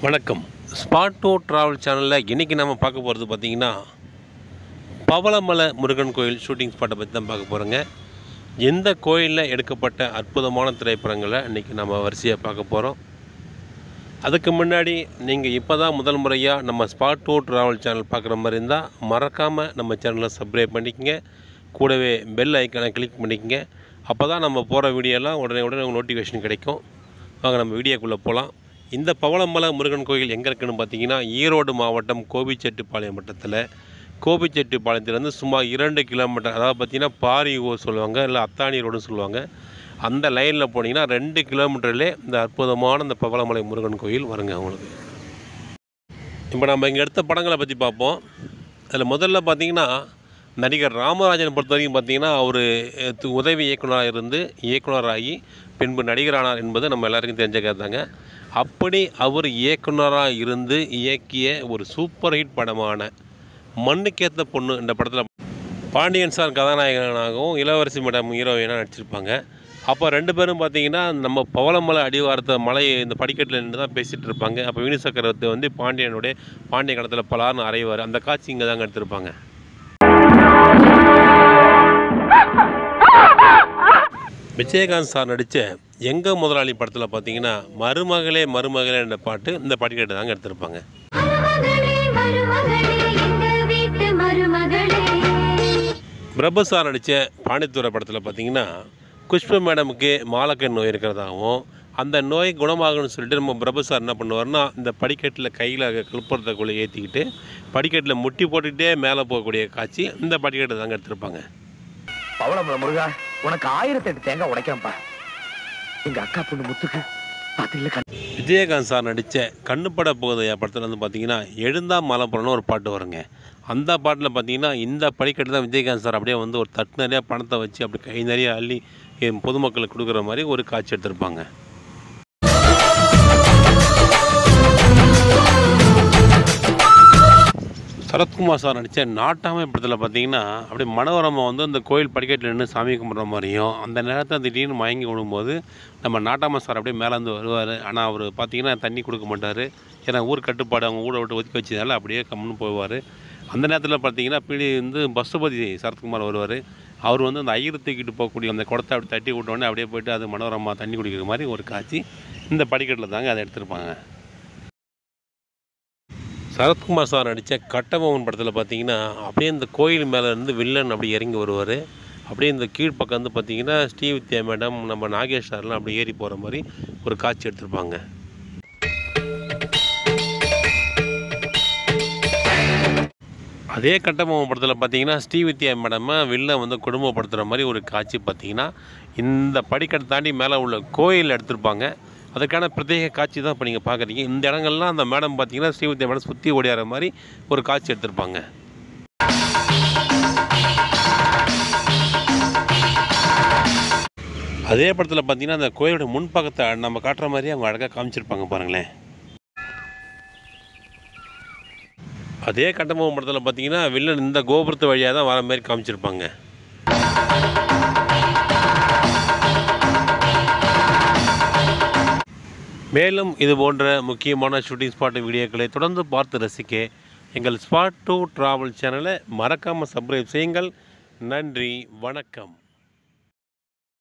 வணக்கம் spot two travel சேனலில் இன்றைக்கி நம்ம பார்க்க போகிறது பார்த்திங்கன்னா பவளமலை முருகன் கோயில் ஷூட்டிங் ஸ்பாட்டை பற்றி தான் பார்க்க போகிறோங்க எந்த கோயிலில் எடுக்கப்பட்ட அற்புதமான திரைப்படங்களை இன்றைக்கி நம்ம வரிசையாக பார்க்க போகிறோம் அதுக்கு முன்னாடி நீங்கள் இப்போ தான் முதல் முறையாக நம்ம ஸ்பாட் டூ ட்ராவல் சேனல் பார்க்குற மாதிரி இருந்தால் மறக்காமல் நம்ம சேனலை சப்ஸ்கிரைப் பண்ணிக்கங்க கூடவே பெல் ஐக்கானை கிளிக் பண்ணிக்கங்க அப்போ தான் நம்ம போகிற வீடியோலாம் உடனே உடனே நோட்டிஃபிகேஷன் கிடைக்கும் வாங்க நம்ம வீடியோக்குள்ளே போகலாம் இந்த பவளமலை முருகன் கோயில் எங்கே இருக்குன்னு பார்த்தீங்கன்னா ஈரோடு மாவட்டம் கோபிச்செட்டிப்பாளையம் வட்டத்தில் கோபிச்செட்டிப்பாளையத்துலேருந்து சுமார் இரண்டு கிலோமீட்டர் அதாவது பார்த்தீங்கன்னா பாரி ஊர் சொல்லுவாங்க இல்லை அத்தானி ரோடுன்னு சொல்லுவாங்க அந்த லைனில் போனீங்கன்னா ரெண்டு கிலோமீட்டர்லே இந்த அற்புதமான இந்த பவளமலை முருகன் கோயில் வருங்க உங்களுக்கு இப்போ நம்ம இங்கே எடுத்த படங்களை பற்றி பார்ப்போம் அதில் முதல்ல பார்த்தீங்கன்னா நடிகர் ராமராஜன் பொறுத்த வரைக்கும் பார்த்தீங்கன்னா அவர் உதவி இயக்குனராக இருந்து இயக்குனராகி பின்பு நடிகரானார் என்பது நம்ம எல்லாருக்கும் தெரிஞ்ச கருத்தாங்க அப்படி அவர் இயக்குனராக இருந்து இயக்கிய ஒரு சூப்பர் ஹிட் படமான மண்ணுக்கேத்த பொண்ணு இந்த படத்தில் பாண்டியன் சார் கதாநாயகனாகவும் இளவரசி மேடம் ஹீரோயினாக நடிச்சிருப்பாங்க அப்போ ரெண்டு பேரும் பார்த்தீங்கன்னா நம்ம பவளமலை அடிவாரத்தை மலை இந்த படிக்கட்டில் நின்று தான் பேசிகிட்டு இருப்பாங்க அப்போ வினு சக்கரவர்த்தி வந்து பாண்டியனுடைய பாண்டிய காலத்தில் பலார்னு அறைவார் அந்த காட்சி இங்கே தாங்க எடுத்திருப்பாங்க விஜயகாந்த் சார் நடித்த எங்க முதலாளி படத்தில் பார்த்தீங்கன்னா மருமகளே மருமகளே என்ற பாட்டு இந்த படிக்கட்டு தாங்க எடுத்திருப்பாங்க மருமகளே மருமகளே எங்க வீட்டு மருமகளே பிரபு சார் நடித்த பாண்டித்துறை படத்தில் பார்த்தீங்கன்னா குஷ்பு மேடமுக்கு மாலக்கண் நோய் இருக்கிறதாகவும் அந்த நோய் குணமாகணும்னு சொல்லிட்டு நம்ம பிரபு சார் என்ன பண்ணுவார்னா இந்த படிக்கட்டில் கையில் கழுப்புறதுக்குள்ளே ஏற்றிக்கிட்டு படிக்கட்டில் முட்டி போட்டுக்கிட்டே மேலே போகக்கூடிய காட்சி இந்த படிக்கட்டு தாங்க எடுத்திருப்பாங்க பவளமலை முருகா உனக்கு ஆயிரத்தி எட்டு தேங்காய் உடைக்கிறேன்ப்பா எங்க அக்கா பொண்ணு முத்துக்கு பாத்துல கண் விஜயகாந்த் சார் நடித்த கண்ணுப்பட போகுதையா படத்தில் வந்து பார்த்தீங்கன்னா எழுந்தா மலைப்புறம்னு ஒரு பாட்டு வருங்க அந்த பாட்டில் பார்த்தீங்கன்னா இந்த படிக்கட்டு தான் விஜயகாந்த் சார் அப்படியே வந்து ஒரு தட்டு நிறையா பணத்தை வச்சு அப்படி கை நிறைய அள்ளி எ- பொதுமக்களுக்கு கொடுக்குற மாதிரி ஒரு காட்சி எடுத்திருப்பாங்க சரத்குமார் சார் நடித்த நாட்டாமை படத்தில் பார்த்தீங்கன்னா அப்படியே மனோரமா வந்து அந்த கோயில் படிக்கட்டில் நின்று சாமி கும்பிட்ற மாதிரியும் அந்த நேரத்தில் திடீர்னு மயங்கி விடும்போது நம்ம நாட்டாமை சார் அப்படியே மேலேருந்து வருவார் ஆனால் அவர் பார்த்தீங்கன்னா தண்ணி கொடுக்க மாட்டார் ஏன்னா ஊர் கட்டுப்பாடு அவங்க ஊரை விட்டு ஒதுக்கி வச்சதால அப்படியே கம்முன்னு போவார் அந்த நேரத்தில் பார்த்தீங்கன்னா பிடி வந்து பசுபதி சரத்குமார் வருவார் அவர் வந்து அந்த ஐயர் தூக்கிட்டு போகக்கூடிய அந்த குடத்தை அப்படி தட்டி விட்டோடனே அப்படியே போயிட்டு அது மனோரமா தண்ணி குடிக்கிற மாதிரி ஒரு காட்சி இந்த படிக்கட்டில் தாங்க அதை எடுத்திருப்பாங்க சரத்குமார் சார் நடித்த கட்டபொம்மன் படத்தில் பார்த்தீங்கன்னா அப்படியே இந்த கோயில் மேலே இருந்து வில்லன் அப்படி இறங்கி வருவார் அப்படியே இந்த கீழ்ப்பக்கம் வந்து பார்த்தீங்கன்னா ஸ்ரீவித்யா மேடம் நம்ம நாகேஷ் சார்லாம் அப்படி ஏறி போகிற மாதிரி ஒரு காட்சி எடுத்திருப்பாங்க அதே கட்டபொம்மன் படத்தில் பார்த்தீங்கன்னா ஸ்ரீவித்யா மேடமை வில்ல வந்து குடும்பப்படுத்துகிற மாதிரி ஒரு காட்சி பார்த்தீங்கன்னா இந்த படிக்கட்டை தாண்டி மேலே உள்ள கோயில் எடுத்திருப்பாங்க அதுக்கான பிரத்யேக காட்சி தான் இப்போ நீங்கள் பார்க்குறீங்க இந்த இடங்கள்லாம் அந்த மேடம் பார்த்தீங்கன்னா ஸ்ரீவித்யா மேடம் சுற்றி ஓடியார மாதிரி ஒரு காட்சி எடுத்திருப்பாங்க அதே படத்தில் பார்த்தீங்கன்னா அந்த கோயிலோட முன்பக்கத்தை நம்ம காட்டுற மாதிரி அவங்க அழகாக காமிச்சிருப்பாங்க பாருங்களேன் அதே கட்டபொம்மன் படத்தில் பார்த்தீங்கன்னா வில்லன் இந்த கோபுரத்து வழியாக தான் வர மாதிரி காமிச்சிருப்பாங்க மேலும் இது போன்ற முக்கியமான ஷூட்டிங் ஸ்பாட் வீடியோக்களை தொடர்ந்து பார்த்து ரசிக்க எங்கள் ஸ்பாட் டூ ட்ராவல் சேனலை மறக்காமல் சப்ஸ்கிரைப் செய்யுங்கள் நன்றி வணக்கம்